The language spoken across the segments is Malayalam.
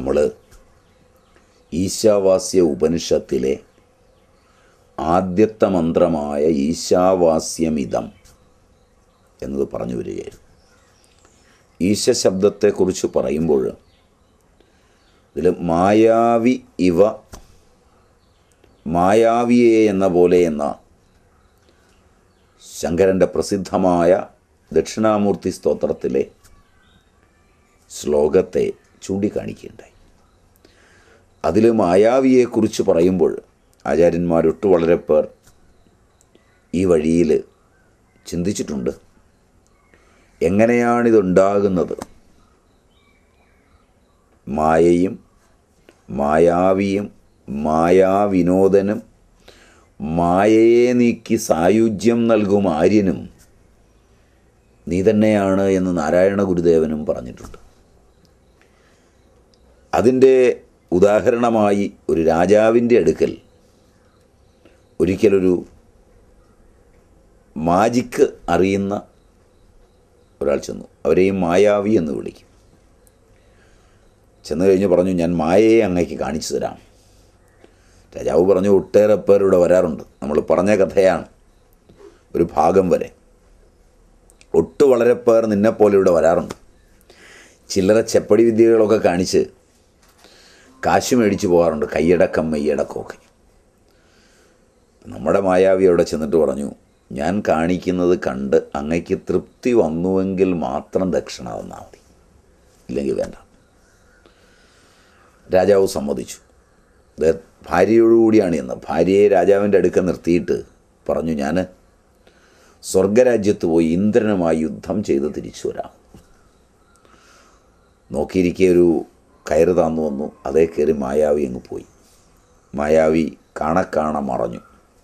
നമ്മൾ ഈശാവാസ്യ ഉപനിഷത്തിലെ ആദ്യത്തെ മന്ത്രമായ ഈശാവാസ്യമിതം എന്നത് പറഞ്ഞു വരികയായിരുന്നു ഈശ ശബ്ദത്തെക്കുറിച്ച് പറയുമ്പോൾ ഇതിൽ മായാവി ഇവ മായാവിയെ എന്ന പോലെ എന്ന ശങ്കരൻ്റെ പ്രസിദ്ധമായ ദക്ഷിണാമൂർത്തി സ്തോത്രത്തിലെ ശ്ലോകത്തെ ചൂണ്ടിക്കാണിക്കുകയുണ്ടായി അതിൽ മായാവിയെക്കുറിച്ച് പറയുമ്പോൾ ആചാര്യന്മാരൊട്ട് വളരെ പേർ ഈ വഴിയിൽ ചിന്തിച്ചിട്ടുണ്ട് എങ്ങനെയാണിതുണ്ടാകുന്നത് മായയും മായാവിയും മായാവിനോദനും മായയെ നീക്കി സായുജ്യം നൽകും ആര്യനും നീ തന്നെയാണ് എന്ന് നാരായണ ഗുരുദേവനും പറഞ്ഞിട്ടുണ്ട് അതിൻ്റെ ഉദാഹരണമായി ഒരു രാജാവിൻ്റെ അടുക്കൽ ഒരിക്കലൊരു മാജിക്ക് അറിയുന്ന ഒരാൾ ചെന്നു അവരെയും മായാവി എന്ന് വിളിക്കും ചെന്ന് കഴിഞ്ഞ് പറഞ്ഞു ഞാൻ മായയെ അങ്ങേക്ക് കാണിച്ചു തരാം രാജാവ് പറഞ്ഞു ഒട്ടേറെ പേർ ഇവിടെ വരാറുണ്ട് നമ്മൾ പറഞ്ഞ കഥയാണ് ഒരു ഭാഗം വരെ ഒട്ടു വളരെ പേർ നിന്നെപ്പോലെ ഇവിടെ വരാറുണ്ട് ചില്ലറ ചെപ്പടി വിദ്യകളൊക്കെ കാണിച്ച് കാശ് മേടിച്ച് പോകാറുണ്ട് കൈയടക്കം മെയ്യടക്കമൊക്കെ നമ്മുടെ മായാവി അവിടെ ചെന്നിട്ട് പറഞ്ഞു ഞാൻ കാണിക്കുന്നത് കണ്ട് അങ്ങയ്ക്ക് തൃപ്തി വന്നുവെങ്കിൽ മാത്രം ദക്ഷിണ തന്നാൽ മതി ഇല്ലെങ്കിൽ വേണ്ട രാജാവ് സമ്മതിച്ചു ഇത് ഭാര്യയോടുകൂടിയാണ് എന്ന് ഭാര്യയെ രാജാവിൻ്റെ അടുക്ക നിർത്തിയിട്ട് പറഞ്ഞു ഞാൻ സ്വർഗരാജ്യത്ത് പോയി ഇന്ദ്രനുമായി യുദ്ധം ചെയ്ത് തിരിച്ചു വരാം നോക്കിയിരിക്കെ ഒരു കയറ് താന്നു വന്നു അതേ കയറി മായാവി അങ്ങ് പോയി മായാവി കാണക്കാണ മറഞ്ഞു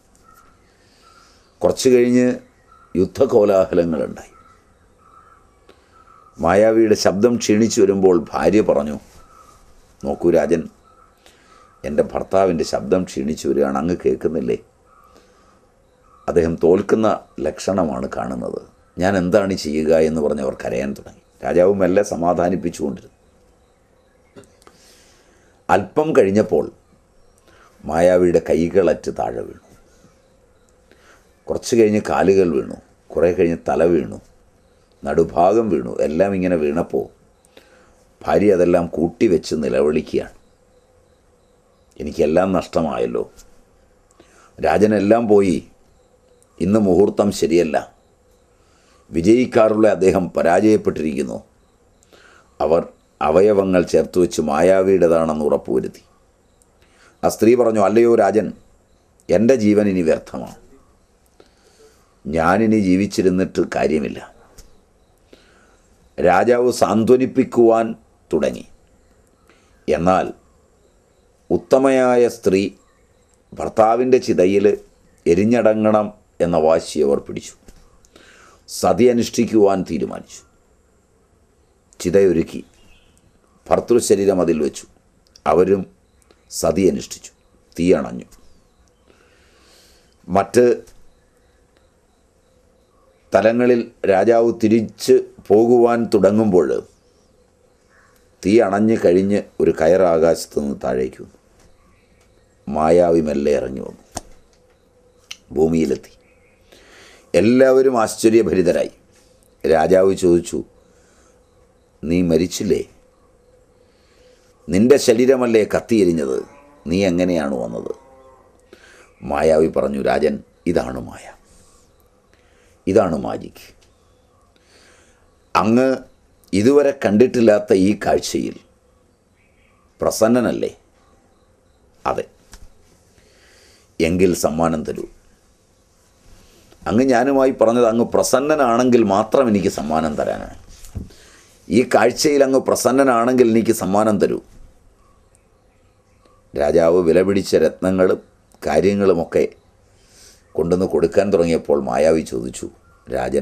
കുറച്ച് കഴിഞ്ഞ് യുദ്ധകോലാഹലങ്ങളുണ്ടായി മായാവിയുടെ ശബ്ദം ക്ഷീണിച്ചു വരുമ്പോൾ ഭാര്യ പറഞ്ഞു നോക്കൂ രാജൻ എൻ്റെ ഭർത്താവിൻ്റെ ശബ്ദം ക്ഷീണിച്ചു വരികയാണ് അങ്ങ് കേൾക്കുന്നില്ലേ അദ്ദേഹം തോൽക്കുന്ന ലക്ഷണമാണ് കാണുന്നത് ഞാൻ എന്താണ് ചെയ്യുക എന്ന് പറഞ്ഞ് അവർ കരയാൻ തുടങ്ങി രാജാവ് മെല്ലെ സമാധാനിപ്പിച്ചുകൊണ്ടിരുന്നു അല്പം കഴിഞ്ഞപ്പോൾ മായാവിയുടെ കൈകളറ്റ് താഴെ വീണു കുറച്ച് കഴിഞ്ഞ് കാലുകൾ വീണു കുറേ കഴിഞ്ഞ് തല വീണു നടുഭാഗം വീണു എല്ലാം ഇങ്ങനെ വീണപ്പോൾ ഭാര്യ അതെല്ലാം കൂട്ടിവെച്ച് നിലവിളിക്കുകയാണ് എനിക്കെല്ലാം നഷ്ടമായല്ലോ രാജനെല്ലാം പോയി ഇന്ന് മുഹൂർത്തം ശരിയല്ല വിജയിക്കാറുള്ള അദ്ദേഹം പരാജയപ്പെട്ടിരിക്കുന്നു അവർ അവയവങ്ങൾ ചേർത്ത് വെച്ച് മായാവിയുടേതാണെന്ന് ഉറപ്പുവരുത്തി ആ സ്ത്രീ പറഞ്ഞു അല്ലയോ രാജൻ എൻ്റെ ജീവൻ ഇനി വ്യർത്ഥമാണ് ഞാനിനി ജീവിച്ചിരുന്നിട്ട് കാര്യമില്ല രാജാവ് സാന്ത്വനിപ്പിക്കുവാൻ തുടങ്ങി എന്നാൽ ഉത്തമയായ സ്ത്രീ ഭർത്താവിൻ്റെ ചിതയിൽ എരിഞ്ഞടങ്ങണം എന്ന വാശി അവർ പിടിച്ചു സതി അനുഷ്ഠിക്കുവാൻ തീരുമാനിച്ചു ചിതയൊരുക്കി ഭർത്തൃശരീരം അതിൽ വെച്ചു അവരും സതി അനുഷ്ഠിച്ചു തീ അണഞ്ഞു മറ്റ് തലങ്ങളിൽ രാജാവ് തിരിച്ച് പോകുവാൻ തുടങ്ങുമ്പോൾ തീ അണഞ്ഞ് കഴിഞ്ഞ് ഒരു കയർ ആകാശത്ത് നിന്ന് താഴേക്ക് വന്നു മായാവി മെല്ലെ ഇറങ്ങി വന്നു ഭൂമിയിലെത്തി എല്ലാവരും ആശ്ചര്യഭരിതരായി രാജാവ് ചോദിച്ചു നീ മരിച്ചില്ലേ നിന്റെ ശരീരമല്ലേ കത്തിയെരിഞ്ഞത് നീ എങ്ങനെയാണ് വന്നത് മായാവി പറഞ്ഞു രാജൻ ഇതാണ് മായ ഇതാണ് മാജിക് അങ്ങ് ഇതുവരെ കണ്ടിട്ടില്ലാത്ത ഈ കാഴ്ചയിൽ പ്രസന്നനല്ലേ അതെ എങ്കിൽ സമ്മാനം തരൂ അങ്ങ് ഞാനുമായി പറഞ്ഞത് അങ്ങ് പ്രസന്നനാണെങ്കിൽ മാത്രം എനിക്ക് സമ്മാനം തരാനാണ് ഈ കാഴ്ചയിൽ അങ്ങ് പ്രസന്നനാണെങ്കിൽ എനിക്ക് സമ്മാനം തരൂ രാജാവ് വിലപിടിച്ച രത്നങ്ങളും കാര്യങ്ങളുമൊക്കെ കൊണ്ടുവന്ന് കൊടുക്കാൻ തുടങ്ങിയപ്പോൾ മായാവി ചോദിച്ചു രാജൻ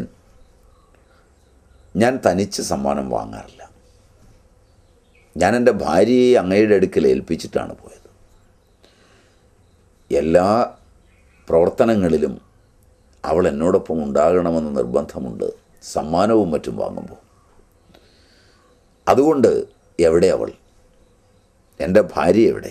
ഞാൻ തനിച്ച് സമ്മാനം വാങ്ങാറില്ല ഞാൻ എൻ്റെ ഭാര്യയെ അങ്ങയുടെ അടുക്കൽ ഏൽപ്പിച്ചിട്ടാണ് പോയത് എല്ലാ പ്രവർത്തനങ്ങളിലും അവൾ എന്നോടൊപ്പം ഉണ്ടാകണമെന്ന് നിർബന്ധമുണ്ട് സമ്മാനവും മറ്റും വാങ്ങുമ്പോൾ അതുകൊണ്ട് എവിടെ അവൾ എൻ്റെ ഭാര്യ എവിടെ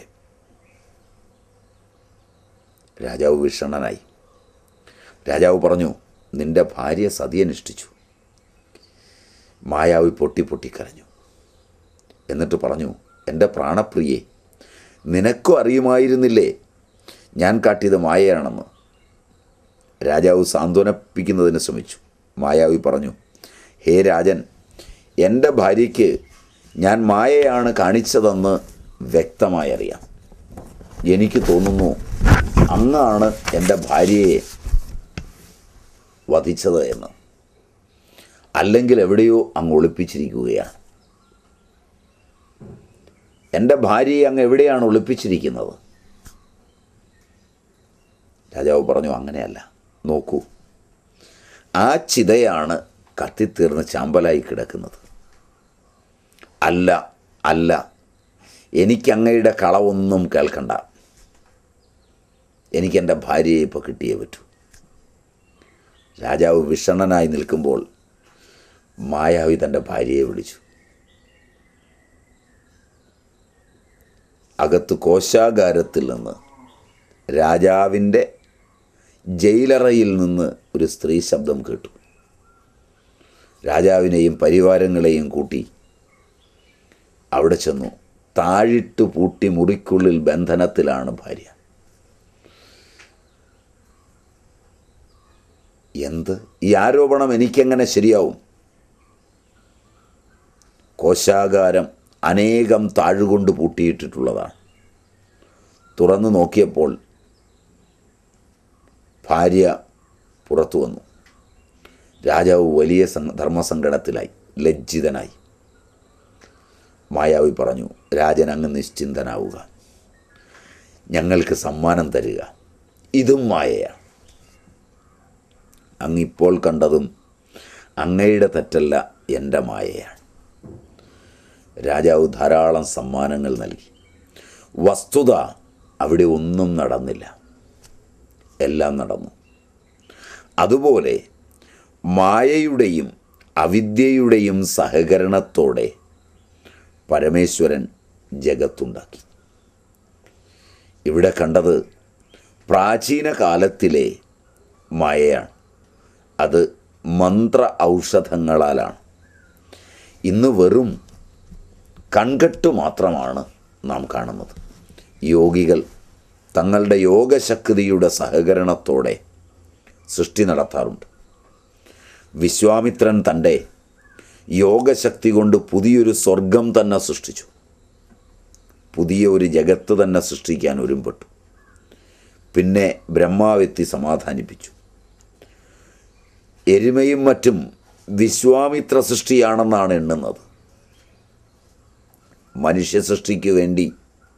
രാജാവ് വിഷണ്ണനായി രാജാവ് പറഞ്ഞു നിന്റെ ഭാര്യ സതിയനുഷ്ഠിച്ചു മായാവി പൊട്ടി പൊട്ടിക്കരഞ്ഞു എന്നിട്ട് പറഞ്ഞു എൻ്റെ പ്രാണപ്രിയെ നിനക്കും അറിയുമായിരുന്നില്ലേ ഞാൻ കാട്ടിയത് മായയാണെന്ന് രാജാവ് സാന്ത്വനപ്പിക്കുന്നതിന് ശ്രമിച്ചു മായാവി പറഞ്ഞു ഹേ രാജൻ എൻ്റെ ഭാര്യയ്ക്ക് ഞാൻ മായയാണ് കാണിച്ചതെന്ന് വ്യക്തമായി അറിയാം എനിക്ക് തോന്നുന്നു അങ്ങാണ് എൻ്റെ ഭാര്യയെ വധിച്ചത് എന്ന് അല്ലെങ്കിൽ എവിടെയോ അങ്ങ് ഒളിപ്പിച്ചിരിക്കുകയാണ് എൻ്റെ ഭാര്യയെ അങ്ങ് എവിടെയാണ് ഒളിപ്പിച്ചിരിക്കുന്നത് രാജാവ് പറഞ്ഞു അങ്ങനെയല്ല നോക്കൂ ആ ചിതയാണ് കത്തിത്തീർന്ന് ചാമ്പലായി കിടക്കുന്നത് അല്ല അല്ല എനിക്കങ്ങയുടെ കളവൊന്നും കേൾക്കണ്ട എനിക്കെൻ്റെ ഭാര്യയെ ഇപ്പോൾ കിട്ടിയേ പറ്റൂ രാജാവ് വിഷണ്ണനായി നിൽക്കുമ്പോൾ മായാവി തൻ്റെ ഭാര്യയെ വിളിച്ചു അകത്ത് കോശാകാരത്തിൽ നിന്ന് രാജാവിൻ്റെ ജയിലറയിൽ നിന്ന് ഒരു സ്ത്രീ ശബ്ദം കേട്ടു രാജാവിനെയും പരിവാരങ്ങളെയും കൂട്ടി അവിടെ ചെന്നു താഴിട്ട് പൂട്ടി മുറിക്കുള്ളിൽ ബന്ധനത്തിലാണ് ഭാര്യ എന്ത് ഈ ആരോപണം എനിക്കെങ്ങനെ ശരിയാവും കോശാകാരം അനേകം താഴുകൊണ്ട് പൂട്ടിയിട്ടിട്ടുള്ളതാണ് തുറന്നു നോക്കിയപ്പോൾ ഭാര്യ പുറത്തു വന്നു രാജാവ് വലിയ സങ്ക ധർമ്മസങ്കടത്തിലായി ലജ്ജിതനായി മായാവി പറഞ്ഞു രാജൻ അങ്ങ് നിശ്ചിന്തനാവുക ഞങ്ങൾക്ക് സമ്മാനം തരിക ഇതും മായയാണ് അങ്ങിപ്പോൾ കണ്ടതും അങ്ങയുടെ തെറ്റല്ല എൻ്റെ മായയാണ് രാജാവ് ധാരാളം സമ്മാനങ്ങൾ നൽകി വസ്തുത അവിടെ ഒന്നും നടന്നില്ല എല്ലാം നടന്നു അതുപോലെ മായയുടെയും അവിദ്യയുടെയും സഹകരണത്തോടെ പരമേശ്വരൻ ജഗത്തുണ്ടാക്കി ഇവിടെ കണ്ടത് പ്രാചീന കാലത്തിലെ മായയാണ് അത് മന്ത്ര ഔഷധങ്ങളാലാണ് ഇന്ന് വെറും കൺകെട്ട് മാത്രമാണ് നാം കാണുന്നത് യോഗികൾ തങ്ങളുടെ യോഗശക്തിയുടെ സഹകരണത്തോടെ സൃഷ്ടി നടത്താറുണ്ട് വിശ്വാമിത്രൻ തൻ്റെ യോഗശക്തി കൊണ്ട് പുതിയൊരു സ്വർഗം തന്നെ സൃഷ്ടിച്ചു പുതിയ ഒരു ജഗത്ത് തന്നെ സൃഷ്ടിക്കാൻ ഒരുമ്പെട്ടു പിന്നെ ബ്രഹ്മാവെത്തി സമാധാനിപ്പിച്ചു എരുമയും മറ്റും വിശ്വാമിത്ര സൃഷ്ടിയാണെന്നാണ് എണ്ണുന്നത് മനുഷ്യ സൃഷ്ടിക്ക് വേണ്ടി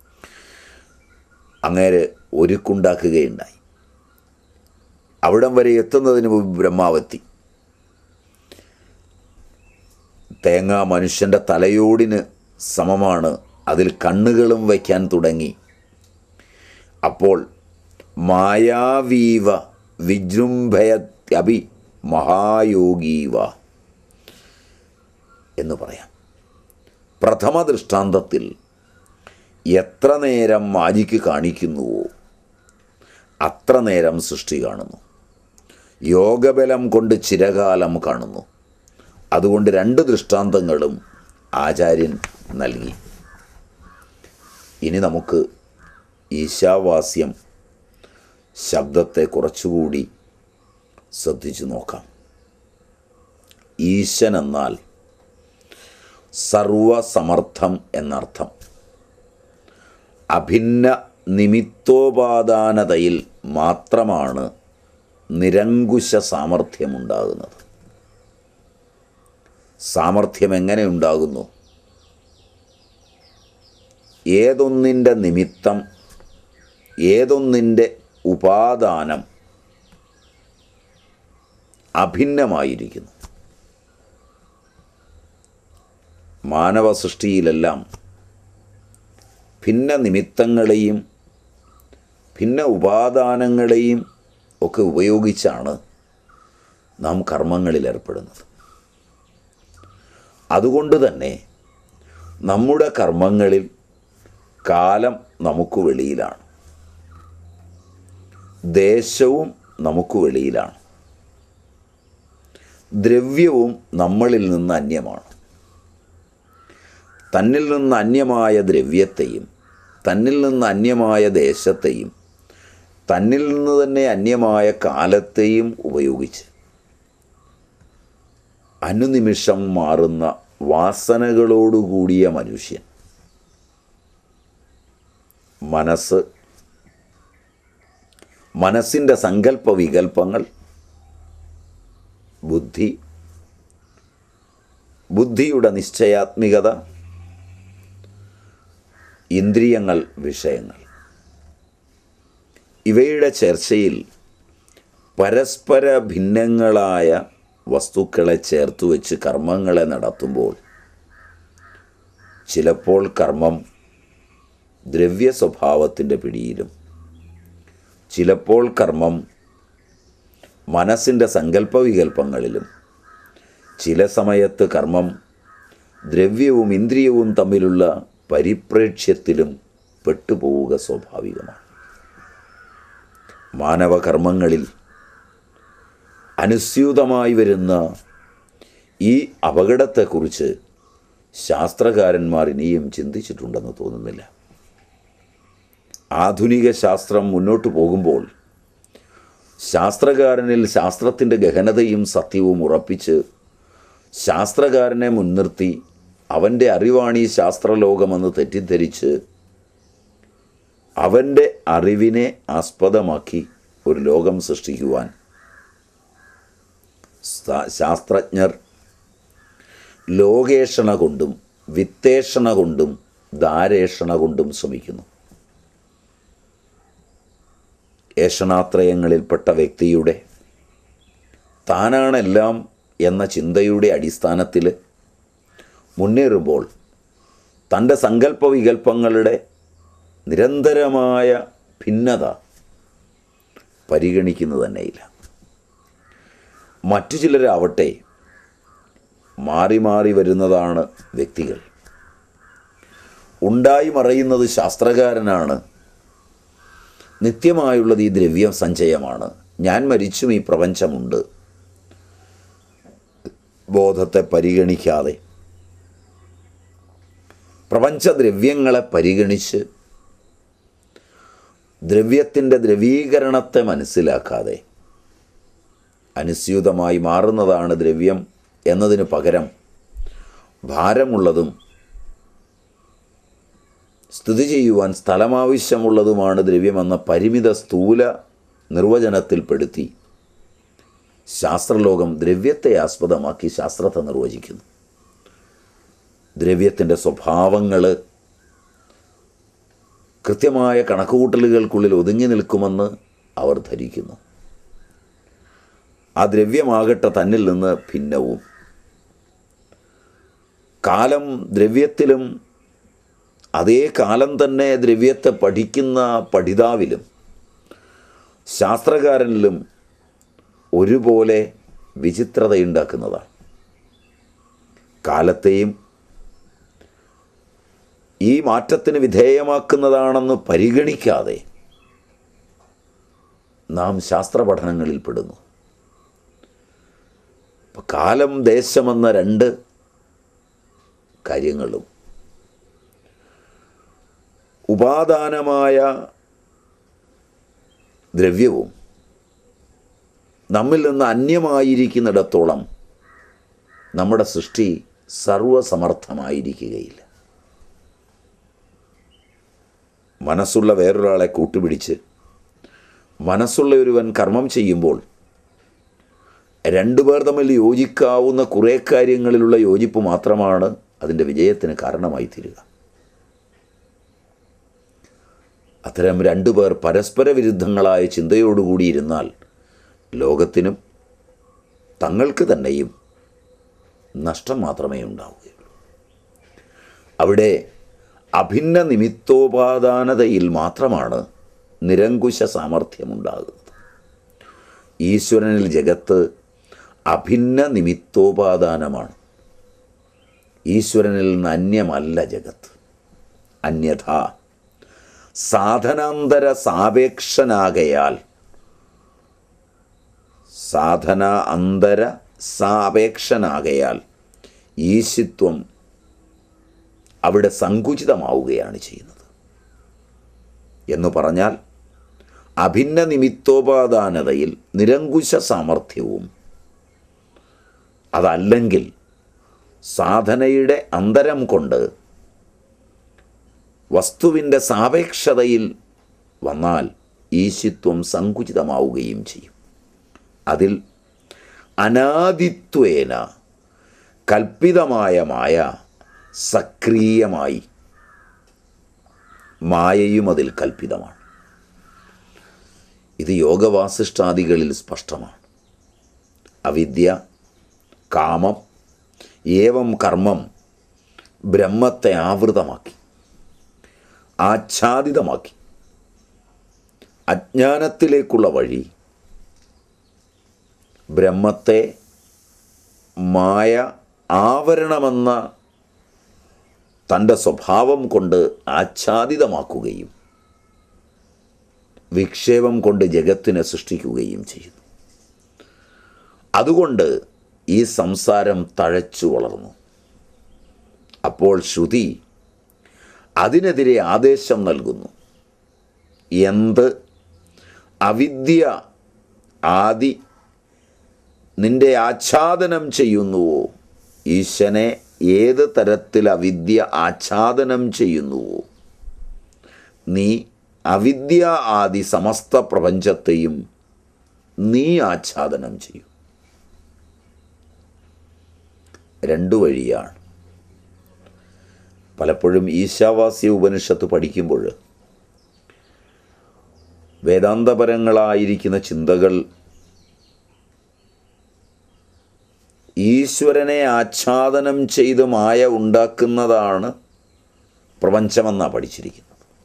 അങ്ങേര് ഒരുക്കുണ്ടാക്കുകയുണ്ടായി അവിടം വരെ എത്തുന്നതിന് മുമ്പ് ബ്രഹ്മാവെത്തി തേങ്ങ മനുഷ്യൻ്റെ തലയോടിന് സമമാണ് അതിൽ കണ്ണുകളും വയ്ക്കാൻ തുടങ്ങി അപ്പോൾ മായാവീവ വിജൃംഭയത്യപി മഹായോഗീവ എന്ന് പറയാം പ്രഥമ ദൃഷ്ടാന്തത്തിൽ എത്ര നേരം മാജിക്ക് കാണിക്കുന്നുവോ അത്ര നേരം സൃഷ്ടി കാണുന്നു യോഗബലം കൊണ്ട് ചിരകാലം കാണുന്നു അതുകൊണ്ട് രണ്ട് ദൃഷ്ടാന്തങ്ങളും ആചാര്യൻ നൽകി ഇനി നമുക്ക് ഈശാവാസ്യം ശബ്ദത്തെ കുറച്ചുകൂടി ശ്രദ്ധിച്ചു നോക്കാം ഈശൻ എന്നാൽ സർവസമർത്ഥം എന്നർത്ഥം അഭിന്ന നിമിത്തോപാദാനതയിൽ മാത്രമാണ് നിരങ്കുശ സാമർഥ്യമുണ്ടാകുന്നത് സാമർഥ്യം എങ്ങനെ ഉണ്ടാകുന്നു ഏതൊന്നിൻ്റെ നിമിത്തം ഏതൊന്നിൻ്റെ ഉപാദാനം അഭിന്നമായിരിക്കുന്നു മാനവ സൃഷ്ടിയിലെല്ലാം ഭിന്ന നിമിത്തങ്ങളെയും ഭിന്ന ഉപാദാനങ്ങളെയും ഒക്കെ ഉപയോഗിച്ചാണ് നാം കർമ്മങ്ങളിൽ ഏർപ്പെടുന്നത് അതുകൊണ്ട് തന്നെ നമ്മുടെ കർമ്മങ്ങളിൽ കാലം നമുക്ക് വെളിയിലാണ് ദേശവും നമുക്ക് വെളിയിലാണ് ദ്രവ്യവും നമ്മളിൽ നിന്ന് അന്യമാണ് തന്നിൽ നിന്ന് അന്യമായ ദ്രവ്യത്തെയും തന്നിൽ നിന്ന് അന്യമായ ദേശത്തെയും തന്നിൽ നിന്ന് തന്നെ അന്യമായ കാലത്തെയും ഉപയോഗിച്ച് അനുനിമിഷം മാറുന്ന വാസനകളോടുകൂടിയ മനുഷ്യൻ മനസ്സ് മനസ്സിൻ്റെ സങ്കല്പ വികല്പങ്ങൾ ബുദ്ധി ബുദ്ധിയുടെ നിശ്ചയാത്മികത ഇന്ദ്രിയങ്ങൾ വിഷയങ്ങൾ ഇവയുടെ ചർച്ചയിൽ പരസ്പര ഭിന്നങ്ങളായ വസ്തുക്കളെ ചേർത്ത് വെച്ച് കർമ്മങ്ങളെ നടത്തുമ്പോൾ ചിലപ്പോൾ കർമ്മം ദ്രവ്യ സ്വഭാവത്തിൻ്റെ പിടിയിലും ചിലപ്പോൾ കർമ്മം മനസ്സിൻ്റെ സങ്കല്പവികല്പങ്ങളിലും ചില സമയത്ത് കർമ്മം ദ്രവ്യവും ഇന്ദ്രിയവും തമ്മിലുള്ള പരിപ്രേക്ഷ്യത്തിലും പെട്ടുപോവുക സ്വാഭാവികമാണ് മാനവകർമ്മങ്ങളിൽ അനുസ്യൂതമായി വരുന്ന ഈ അപകടത്തെക്കുറിച്ച് ശാസ്ത്രകാരന്മാർ ഇനിയും ചിന്തിച്ചിട്ടുണ്ടെന്ന് തോന്നുന്നില്ല ആധുനിക ശാസ്ത്രം മുന്നോട്ട് പോകുമ്പോൾ ശാസ്ത്രകാരനിൽ ശാസ്ത്രത്തിൻ്റെ ഗഹനതയും സത്യവും ഉറപ്പിച്ച് ശാസ്ത്രകാരനെ മുൻനിർത്തി അവൻ്റെ അറിവാണ് ഈ ശാസ്ത്രലോകമെന്ന് തെറ്റിദ്ധരിച്ച് അവൻ്റെ അറിവിനെ ആസ്പദമാക്കി ഒരു ലോകം സൃഷ്ടിക്കുവാൻ സ- ശാസ്ത്രജ്ഞർ ലോകേഷണ കൊണ്ടും വിത്തേഷണ കൊണ്ടും ദാരേഷണ കൊണ്ടും ശ്രമിക്കുന്നു ഏഷണാത്രയങ്ങളിൽപ്പെട്ട വ്യക്തിയുടെ താനാണെല്ലാം എന്ന ചിന്തയുടെ അടിസ്ഥാനത്തിൽ മുന്നേറുമ്പോൾ തൻ്റെ സങ്കല്പ വികല്പങ്ങളുടെ നിരന്തരമായ ഭിന്നത പരിഗണിക്കുന്നു തന്നെയില്ല മറ്റു ചിലരാവട്ടെ മാറി മാറി വരുന്നതാണ് വ്യക്തികൾ ഉണ്ടായി മറയുന്നത് ശാസ്ത്രകാരനാണ് നിത്യമായുള്ളത് ഈ ദ്രവ്യ സഞ്ചയമാണ് ഞാൻ മരിച്ചും ഈ പ്രപഞ്ചമുണ്ട് ബോധത്തെ പരിഗണിക്കാതെ പ്രപഞ്ചദ്രവ്യങ്ങളെ പരിഗണിച്ച് ദ്രവ്യത്തിൻ്റെ ദ്രവീകരണത്തെ മനസ്സിലാക്കാതെ അനുസ്യൂതമായി മാറുന്നതാണ് ദ്രവ്യം എന്നതിന് പകരം ഭാരമുള്ളതും സ്ഥിതി ചെയ്യുവാൻ സ്ഥലമാവശ്യമുള്ളതുമാണ് ദ്രവ്യമെന്ന പരിമിത സ്ഥൂല നിർവചനത്തിൽപ്പെടുത്തി ശാസ്ത്രലോകം ദ്രവ്യത്തെ ആസ്പദമാക്കി ശാസ്ത്രത്തെ നിർവചിക്കുന്നു ദ്രവ്യത്തിൻ്റെ സ്വഭാവങ്ങൾ കൃത്യമായ കണക്കുകൂട്ടലുകൾക്കുള്ളിൽ ഒതുങ്ങി നിൽക്കുമെന്ന് അവർ ധരിക്കുന്നു ആ ദ്രവ്യമാകട്ടെ തന്നിൽ നിന്ന് ഭിന്നവും കാലം ദ്രവ്യത്തിലും അതേ കാലം തന്നെ ദ്രവ്യത്തെ പഠിക്കുന്ന പഠിതാവിലും ശാസ്ത്രകാരനിലും ഒരുപോലെ വിചിത്രതയുണ്ടാക്കുന്നതാണ് കാലത്തെയും ഈ മാറ്റത്തിന് വിധേയമാക്കുന്നതാണെന്ന് പരിഗണിക്കാതെ നാം ശാസ്ത്ര പഠനങ്ങളിൽ പെടുന്നു ഇപ്പൊ കാലം ദേശമെന്ന രണ്ട് കാര്യങ്ങളും ഉപാദാനമായ ദ്രവ്യവും നമ്മിൽ നിന്ന് അന്യമായിരിക്കുന്നിടത്തോളം നമ്മുടെ സൃഷ്ടി സർവസമർത്ഥമായിരിക്കുകയില്ല മനസ്സുള്ള വേറൊരാളെ കൂട്ടുപിടിച്ച് മനസ്സുള്ള ഒരുവൻ കർമ്മം ചെയ്യുമ്പോൾ രണ്ടുപേർ തമ്മിൽ യോജിക്കാവുന്ന കുറേ കാര്യങ്ങളിലുള്ള യോജിപ്പ് മാത്രമാണ് അതിൻ്റെ വിജയത്തിന് കാരണമായി തീരുക അത്തരം രണ്ടു പേർ പരസ്പര വിരുദ്ധങ്ങളായ ചിന്തയോടുകൂടി ഇരുന്നാൽ ലോകത്തിനും തങ്ങൾക്ക് തന്നെയും നഷ്ടം മാത്രമേ ഉണ്ടാവുകയുള്ളൂ അവിടെ അഭിന്ന നിമിത്തോപാദാനതയിൽ മാത്രമാണ് നിരങ്കുശ സാമർഥ്യമുണ്ടാകുന്നത് ഈശ്വരനിൽ ജഗത്ത് അഭിന്ന നിമിത്തോപാദാനമാണ് ഈശ്വരനിൽ നിന്ന് അന്യമല്ല ജഗത്ത് അന്യഥ സാധനാന്തര സാപേക്ഷനാകയാൽ സാധന അന്തര സാപേക്ഷനാകയാൽ ഈശിത്വം അവിടെ സങ്കുചിതമാവുകയാണ് ചെയ്യുന്നത് എന്ന് പറഞ്ഞാൽ അഭിന്ന നിമിത്തോപാദാനതയിൽ നിരങ്കുശ സാമർഥ്യവും അതല്ലെങ്കിൽ സാധനയുടെ അന്തരം കൊണ്ട് വസ്തുവിൻ്റെ സാപേക്ഷതയിൽ വന്നാൽ ഈശിത്വം സങ്കുചിതമാവുകയും ചെയ്യും അതിൽ അനാദിത്വേന കൽപ്പിതമായ മായ സക്രിയമായി മായയും അതിൽ കൽപ്പിതമാണ് ഇത് യോഗവാസിഷ്ടാദികളിൽ സ്പഷ്ടമാണ് അവിദ്യ കാമം ഏവം കർമ്മം ബ്രഹ്മത്തെ ആവൃതമാക്കി ആച്ഛാദിതമാക്കി അജ്ഞാനത്തിലേക്കുള്ള വഴി ബ്രഹ്മത്തെ മായ ആവരണമെന്ന തൻ്റെ സ്വഭാവം കൊണ്ട് ആച്ഛാദിതമാക്കുകയും വിക്ഷേപം കൊണ്ട് ജഗത്തിനെ സൃഷ്ടിക്കുകയും ചെയ്യുന്നു അതുകൊണ്ട് ഈ സംസാരം തഴച്ചു വളർന്നു അപ്പോൾ ശ്രുതി അതിനെതിരെ ആദേശം നൽകുന്നു എന്ത് അവിദ്യ ആദി നിന്റെ ആച്ഛാദനം ചെയ്യുന്നുവോ ഈശനെ ഏത് തരത്തിൽ അവിദ്യ ആച്ഛാദനം ചെയ്യുന്നുവോ നീ അവിദ്യ ആദി സമസ്ത പ്രപഞ്ചത്തെയും നീ ആച്ഛാദനം ചെയ്യും രണ്ടു വഴിയാണ് പലപ്പോഴും ഈശാവാസ്യ ഉപനിഷത്ത് പഠിക്കുമ്പോൾ വേദാന്തപരങ്ങളായിരിക്കുന്ന ചിന്തകൾ ഈശ്വരനെ ആച്ഛാദനം ചെയ്ത് മായ ഉണ്ടാക്കുന്നതാണ് പ്രപഞ്ചമെന്നാണ് പഠിച്ചിരിക്കുന്നത്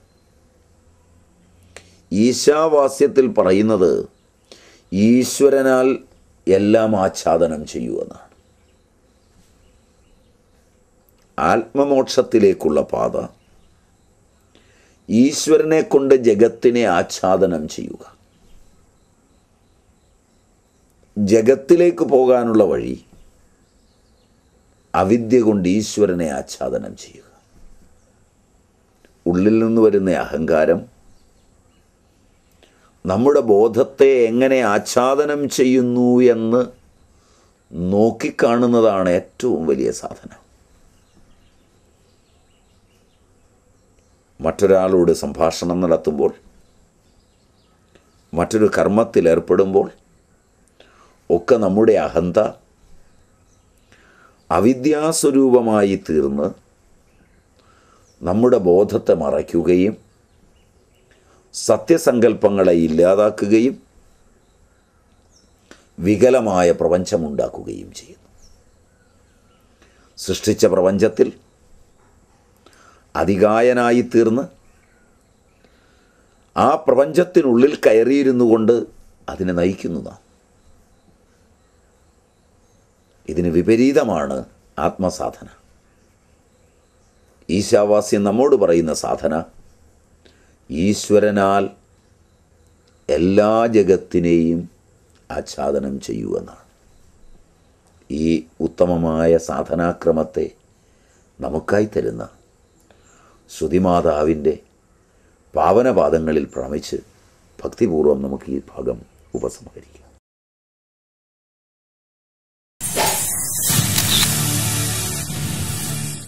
ഈശാവാസ്യത്തിൽ പറയുന്നത് ഈശ്വരനാൽ എല്ലാം ആച്ഛാദനം ചെയ്യുമെന്നാണ് ആത്മമോക്ഷത്തിലേക്കുള്ള പാത ഈശ്വരനെ കൊണ്ട് ജഗത്തിനെ ആച്ഛാദനം ചെയ്യുക ജഗത്തിലേക്ക് പോകാനുള്ള വഴി അവിദ്യ കൊണ്ട് ഈശ്വരനെ ആച്ഛാദനം ചെയ്യുക ഉള്ളിൽ നിന്ന് വരുന്ന അഹങ്കാരം നമ്മുടെ ബോധത്തെ എങ്ങനെ ആച്ഛാദനം ചെയ്യുന്നു എന്ന് നോക്കിക്കാണുന്നതാണ് ഏറ്റവും വലിയ സാധനം മറ്റൊരാളോട് സംഭാഷണം നടത്തുമ്പോൾ മറ്റൊരു കർമ്മത്തിൽ ഏർപ്പെടുമ്പോൾ ഒക്കെ നമ്മുടെ അഹന്ത അവിദ്യാസ്വരൂപമായി തീർന്ന് നമ്മുടെ ബോധത്തെ മറയ്ക്കുകയും സത്യസങ്കല്പങ്ങളെ ഇല്ലാതാക്കുകയും വികലമായ പ്രപഞ്ചമുണ്ടാക്കുകയും ചെയ്യുന്നു സൃഷ്ടിച്ച പ്രപഞ്ചത്തിൽ അതികായനായി തീർന്ന് ആ പ്രപഞ്ചത്തിനുള്ളിൽ കയറിയിരുന്നു കൊണ്ട് അതിനെ നയിക്കുന്നു നാം ഇതിന് വിപരീതമാണ് ആത്മസാധന ഈശാവാസ്യം നമ്മോട് പറയുന്ന സാധന ഈശ്വരനാൽ എല്ലാ ജഗത്തിനെയും ആച്ഛാദനം ചെയ്യുമെന്നാണ് ഈ ഉത്തമമായ സാധനാക്രമത്തെ നമുക്കായി തരുന്ന ശ്രുതിമാതാവിൻ്റെ പാവനപാദങ്ങളിൽ പ്രമിച്ച് ഭക്തിപൂർവം നമുക്ക് ഈ ഭാഗം ഉപസംഹരിക്കാം